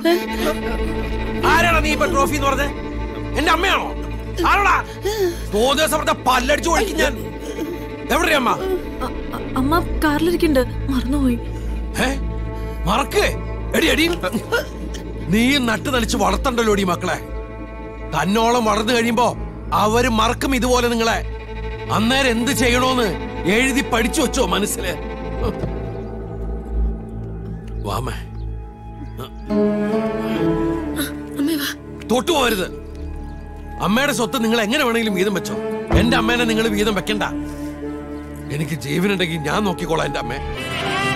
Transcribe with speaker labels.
Speaker 1: ആരാടാ നീ ഇപ്പൊ ട്രോഫി എന്ന് പറഞ്ഞേ എന്റെ അമ്മയാണോ ആരോടാ തോന്നിയ ദിവസം പറഞ്ഞ പല്ലടിച്ചു ഒഴിക്കും ഞാൻ എവിടെയാ അമ്മ
Speaker 2: അ- അ- അമ്മ കാറിലിരിക്കുന്നുണ്ട് മറന്നുപോയി
Speaker 1: ഏ മറക്കേ എടി എടി നീ നട്ട് നടിച്ച് വളർത്തണ്ടല്ലോ എടി മക്കളെ തന്നോളം വളർന്നു കഴിയുമ്പോ അവര് മറക്കും ഇതുപോലെ നിങ്ങളെ അന്നേരം എന്ത് ചെയ്യണോന്ന് എഴുതി പഠിച്ചു വെച്ചോ മനസ്സില് വാമേ
Speaker 2: അമ്മേ വാ
Speaker 1: തൊട്ടു പോരുത് അമ്മയുടെ സ്വത്ത് നിങ്ങൾ എങ്ങനെ വേണമെങ്കിലും വീതം വെച്ചോ എന്റെ അമ്മേനെ നിങ്ങൾ വീതം വെക്കണ്ട എനിക്ക് ജീവനുണ്ടെങ്കിൽ ഞാൻ നോക്കിക്കോളാം എന്റെ അമ്മേ